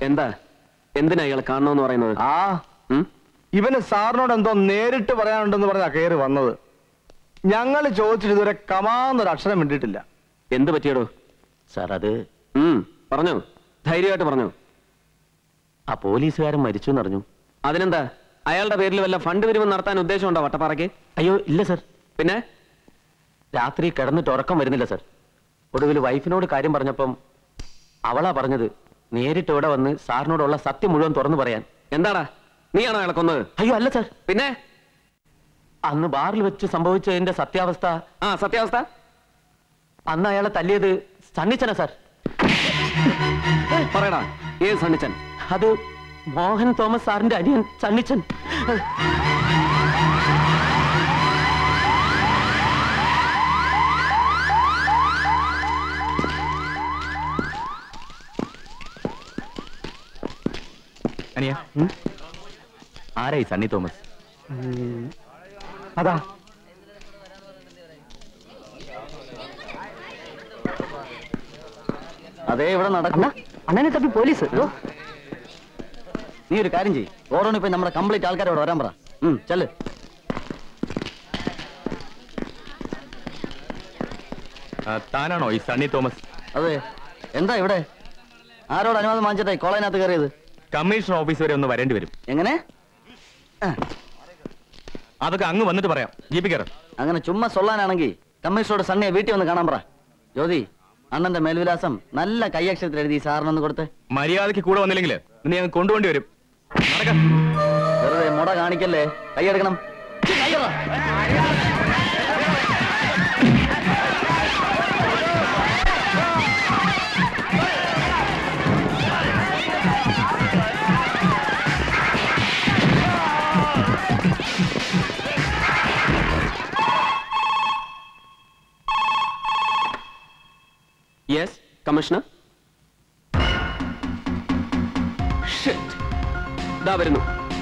എന്താ എന്തിനാ ഇയാൾ കാണണമെന്ന് പറയുന്നത് ആ ഉം? ഇവന് സാറിനോട് എന്തോ നേരിട്ട് പറയാനുണ്ടെന്ന് പറഞ്ഞാ കയറി വന്നത് ഞങ്ങൾ ചോദിച്ചിട്ട് ഇതുവരെ കമാന്നൊരു അക്ഷരം വേണ്ടിയിട്ടില്ല എന്ത് പറ്റിയടോ സാർ അത് ഉം പറഞ്ഞോ ധൈര്യമായിട്ട് പറഞ്ഞോ ആ പോലീസുകാരൻ മരിച്ചു എന്നറിഞ്ഞു അതിനെന്താ അയാളുടെ പേരിൽ വല്ല ഫണ്ട് പിരിവ് നടത്താൻ ഉദ്ദേശമുണ്ടോ വട്ടപ്പാറയ്ക്ക് അയ്യോ ഇല്ല സർ പിന്നെ രാത്രി കിടന്നിട്ട് ഉറക്കം വരുന്നില്ല സർ ഒടുവിൽ വൈഫിനോട് കാര്യം പറഞ്ഞപ്പം അവളാ പറഞ്ഞത് നേരിട്ട് ഇവിടെ വന്ന് സാറിനോടുള്ള സത്യം മുഴുവൻ തുറന്നു പറയാൻ എന്താടാ നീയാണോ അയാളെ കൊന്നത് അയ്യോ അല്ല സർ പിന്നെ അന്ന് ബാറിൽ വെച്ച് സംഭവിച്ചതിന്റെ സത്യാവസ്ഥ ആ സത്യാവസ്ഥ അന്ന് അയാളെ തല്ലിയത് സണ്ണിച്ചന സാർ പറയടാ ഏത് സണ്ണിച്ചൻ അത് മോഹൻ തോമസ് സാറിന്റെ അനിയൻ സണ്ണിച്ചൻ അനിയ ആരായി സണ്ണി തോമസ് അതാ അതേ ഇവിടെ നടക്കുന്ന അണ്ണനെ തപ്പി പോലീസ് നീ ഒരു കാര്യം ചെയ്യ് ഓരോന്ന് ഇപ്പൊ നമ്മുടെ കംപ്ലീറ്റ് ആൾക്കാരോട് വരാൻ പറ ഉം, ചെല്ല് ആ, താനാണോ ഈ സണ്ണി തോമസ് അതെ എന്താ ഇവിടെ ആരോട് അനുവാദം വാങ്ങിച്ചിട്ടായി കോളേജിനകത്ത് കയറിയത് കമ്മീഷൻ ഓഫീസ് വരെ ഒന്ന് വരേണ്ടി വരും എങ്ങനെ ആ, അതൊക്കെ അങ്ങ് വന്നിട്ട് പറയാം ജീപ്പി കയറാം അങ്ങനെ ചുമ്മാ സൊള്ളാനാണെങ്കിൽ കമ്മീഷണറോട് സണ്ണിയെ വീട്ടിൽ വന്ന് കാണാൻ പറ ജ്യോതി അണ്ണന്റെ മേൽവിലാസം നല്ല കൈയക്ഷരത്തിൽ എഴുതി സാറിനൊന്ന് കൊടുത്ത് മര്യാദയ്ക്ക് കൂടെ വന്നില്ലെങ്കിൽ നിന്നെ അങ്ങ് കൊണ്ടുപോണ്ടി വരും നടക്ക വെറുതെ മുട കാണിക്കല്ലേ കൈയെടുക്കണം യെസ് കമ്മീഷണർ Shit. ദാ വരുന്നു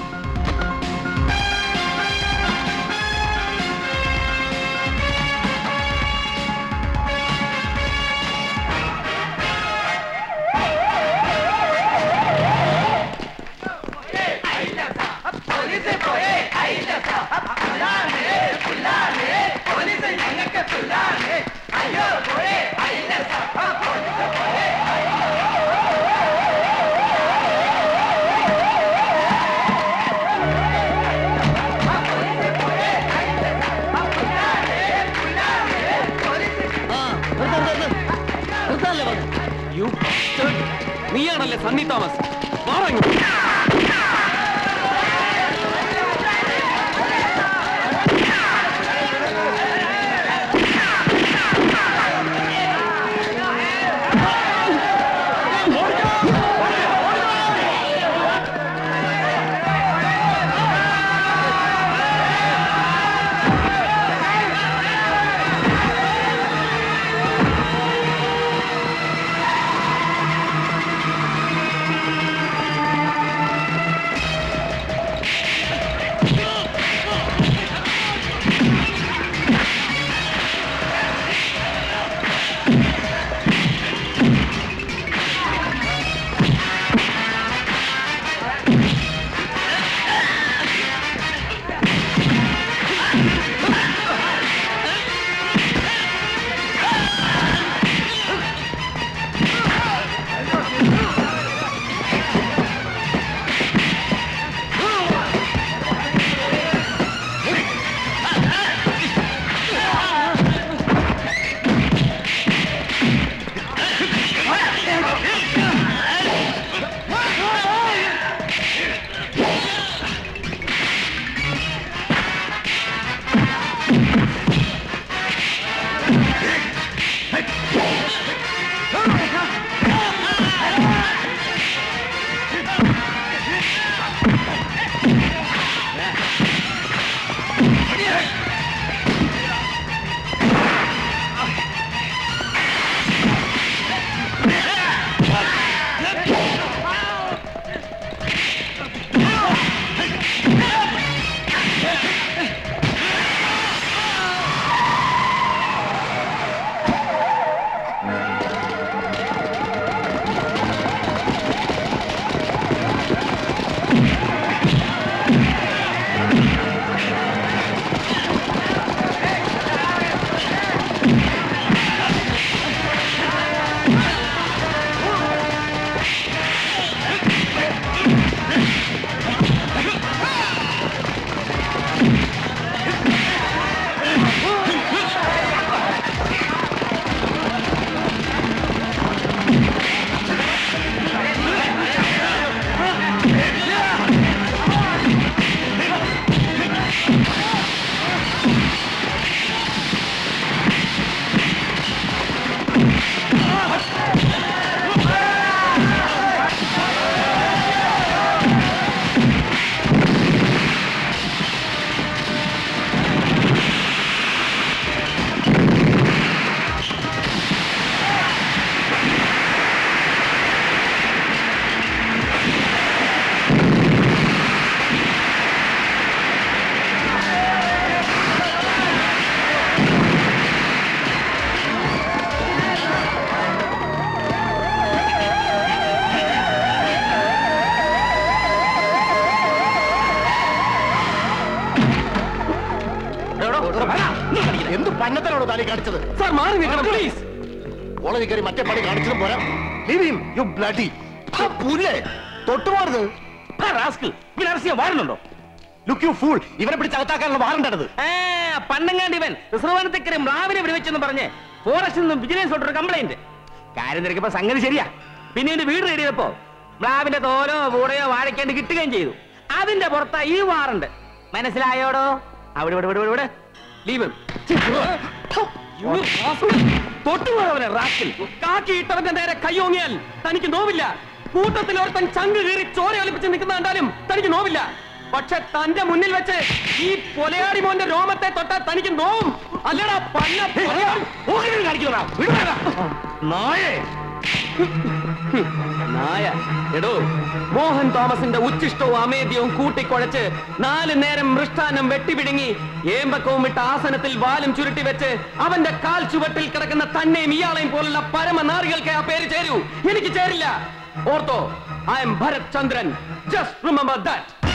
You bastard. നീയാണല്ലേ സണ്ണി തോമസ് വാടാ ഇങ്ങോട്ട്. എന്ത് പന്നത്തനോട് താലി കാണിച്ചത് സാർ മാറി നിൽക്കണം പ്ലീസ് കോളേജിൽ കയറി മറ്റേ പണി കാണിച്ചതും പോരാ ലിവിയും യു ബ്ലഡി പുല്ലേ തൊട്ടുപോരുത് വാരണുണ്ടോ ലുക്ക് യു ഫൂൾ ഇവരെ പിടിച്ച് അകത്താക്കാനുള്ള വാറണ്ടത് പണ്ടങ്ങാണ്ട് ഇവൻ റിസർവാനത്തേക്കരെ മ്ലാവിനെ വിളിവെച്ചെന്ന് പറഞ്ഞ് ഫോറസ്റ്റിൽ നിന്നും വിജിലൻസ് ഒരു കംപ്ലൈന്റ് കാര്യം തിരക്കപ്പോ സംഗതി ശരിയാ പിന്നെ എന്റെ വീട് റെഡി ചെയ്തപ്പോ മ്ലാവിന്റെ തോലോ കൂടെയോ വാഴയ്ക്കാണ്ട് കിട്ടുകയും ചെയ്തു അതിന്റെ പുറത്താ ഈ വാറുണ്ട് മനസ്സിലായോടോ അവിടെ ഇവിടെ ഇവിടെ ഇവിടെ ലീവ് തൊട്ടുപോയവനെ റാക്കിൽ കാക്കി ഇട്ടവന്റെ നേരെ കയ്യോങ്ങിയാൽ തനിക്ക് നോവില്ല കൂട്ടത്തിൽ ഒരുത്തൻ ചങ്ക് കീറി ചോര ഒലിപ്പിച്ച് നിൽക്കുന്ന കണ്ടാലും തനിക്ക് നോവില്ല പക്ഷെ തന്റെ മുന്നിൽ വെച്ച് ഈ പൊലയാടി മോന്റെ രോമത്തെ തൊട്ടാൽ തനിക്ക് നോവും അല്ലടാ പന്ന കാണിക്കുന്നതാ നായേ നായ എടോ മോഹൻ തോമസിന്റെ ഉച്ചിഷ്ടവും അമേദ്യവും കൂട്ടിക്കുഴച്ച് നാല് നേരം മൃഷ്ടാനം വെട്ടിപിടുങ്ങി ഏമ്പക്കവും ഇട്ട ആസനത്തിൽ വാലും ചുരുട്ടി വെച്ച് അവന്റെ കാൽ ചുവട്ടിൽ കിടക്കുന്ന തന്നെയും ഇയാളെയും പോലുള്ള പരമനാറികൾക്ക് ആ പേര് ചേരൂ എനിക്ക് ചേരില്ല ഓർത്തോ I am Bharath Chandran just remember that